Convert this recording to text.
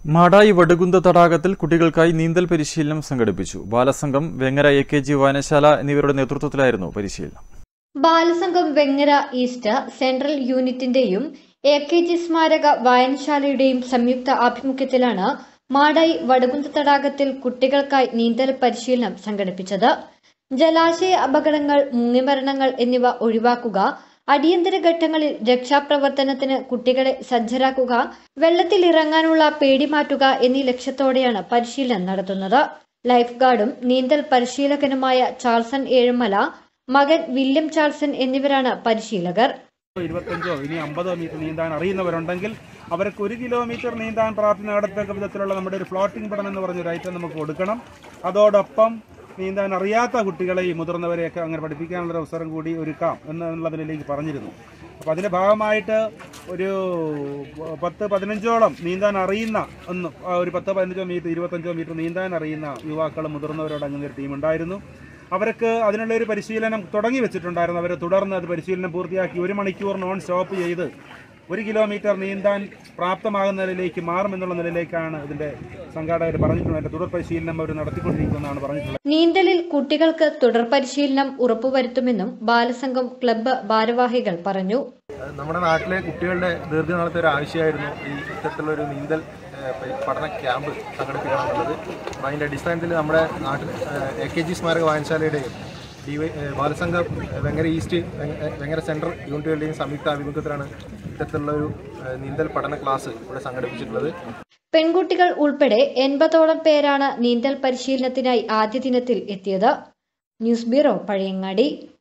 മാടായി വടുകുന്ത തടാകത്തിൽ കുട്ടികൾക്കായി നീന്തൽ പരിശീലനം സംഘടിപ്പിച്ചു Balasangham Vengara A K G വായനശാല എന്നിവരുടെ നേതൃത്വത്തിലായിരുന്നു പരിശീലനം ബാലസംഘം വെങ്ങര ഈസ്റ്റ് സെൻട്രൽ യൂണിറ്റിന്റെയും എ കെ ജി സ്മാരക വായനശാലയുടെയും സംയുക്ത ആഭിമുഖ്യത്തിലാണ് മാടായി വടുകുന്ത തടാകത്തിൽ കുട്ടികൾക്കായി നീന്തൽ പരിശീലനം സംഘടിപ്പിച്ചത് ജലാശയ അപകടങ്ങൾ മുങ്ങിമരണങ്ങൾ എന്നിവ ഒഴിവാക്കുക അടിയന്തര ഘട്ടങ്ങളിൽ രക്ഷാപ്രവർത്തനത്തിന് കുട്ടികളെ സജ്ജരാക്കുക വെള്ളത്തിൽ ഇറങ്ങാനുള്ള പേടി മാറ്റുക എന്നീ ലക്ഷ്യത്തോടെയാണ് പരിശീലനം നടത്തുന്നത് ലൈഫ് ഗാർഡും നീന്തൽ പരിശീലകനുമായ ചാൾസൺ ഏഴുമല മകൻ വില്യം ചാൾസൺ എന്നിവരാണ് പരിശീലകർ ഇരുപത്തഞ്ചോ ഇനി അമ്പതോ മീറ്റർ നീന്താൻ അറിയുന്നവരുണ്ടെങ്കിൽ അവർക്ക് ഒരു കിലോമീറ്റർ നീന്താൻ പ്രാപ്തി നേടത്തക്ക വിധത്തിലുള്ള നമ്മുടെ ഒരു ഫ്ലോട്ടിംഗ് പഠനം എന്ന് പറഞ്ഞൊരു ഐറ്റം നമുക്ക് കൊടുക്കണം അതോടൊപ്പം നീന്താൻ അറിയാത്ത കുട്ടികളെയും മുതിർന്നവരെയൊക്കെ അങ്ങനെ പഠിപ്പിക്കാനുള്ള ഒരു അവസരം കൂടി ഒരുക്കാം എന്നുള്ളതിലേക്ക് പറഞ്ഞിരുന്നു അപ്പോൾ അതിൻ്റെ ഭാഗമായിട്ട് ഒരു പത്ത് പതിനഞ്ചോളം നീന്താൻ അറിയുന്ന ഒന്ന് ആ ഒരു പത്ത് പതിനഞ്ചോ മീറ്റർ ഇരുപത്തഞ്ചോ മീറ്റർ നീന്താൻ അറിയുന്ന യുവാക്കളും മുതിർന്നവരോടങ്ങുന്ന ഒരു ടീം ഉണ്ടായിരുന്നു അവർക്ക് അതിനുള്ള ഒരു പരിശീലനം തുടങ്ങി വെച്ചിട്ടുണ്ടായിരുന്നു അവർ തുടർന്ന് അത് പരിശീലനം പൂർത്തിയാക്കി ഒരു മണിക്കൂർ നോൺ സ്റ്റോപ്പ് ചെയ്ത് ഒരു കിലോമീറ്റർ നീന്താൻ പ്രാപ്തമാകുന്ന നിലയിലേക്ക് മാറുമെന്നുള്ള നിലയിലേക്കാണ് ഇതിന്റെ സംഘാടകർ പറഞ്ഞിട്ടുള്ളത് അതിന്റെ തുടർ പരിശീലനം അവർ നടത്തിക്കൊണ്ടിരിക്കുമെന്നാണ് പറഞ്ഞിട്ടുള്ളത് നീന്തലിൽ കുട്ടികൾക്ക് തുടർ പരിശീലനം ഉറപ്പുവരുത്തുമെന്നും ബാലസംഘം ക്ലബ്ബ് ഭാരവാഹികൾ പറഞ്ഞു നമ്മുടെ നാട്ടിലെ കുട്ടികളുടെ ദീർഘനാളത്തെ ഒരു ആവശ്യമായിരുന്നു ഈ ഇത്തരത്തിലുള്ള ഒരു നീന്തൽ ഏഹ്, പ- പഠന ക്യാമ്പ് സംഘടിപ്പിക്കണം എന്നുള്ളത് അപ്പം അതിൻ്റെ അടിസ്ഥാനത്തിൽ നമ്മുടെ നാട്ടിൽ എ കെ ജി സ്മാരക വായനശാലയുടെയും ഡി വൈ ഏഹ്, ബാലസംഘം ഏഹ്, വെങ്ങര ഈസ്റ്റ് വെങ്ങ- വെങ്ങര സെൻട്രൽ യൂണിറ്റുകളുടെയും സംയുക്ത ആഭിമുഖ്യത്തിലാണ് ഇത്തരത്തിലുള്ള ഒരു ഏഹ്, നീന്തൽ പഠന ക്ലാസ് ഇവിടെ സംഘടിപ്പിച്ചിട്ടുള്ളത് പെൺകുട്ടികൾ ഉൾപ്പെടെ എൺപതോളം പേരാണ് നീന്തൽ പരിശീലനത്തിനായി ആദ്യ ദിനത്തിൽ എത്തിയത് ന്യൂസ് ബ്യൂറോ പഴയങ്ങാടി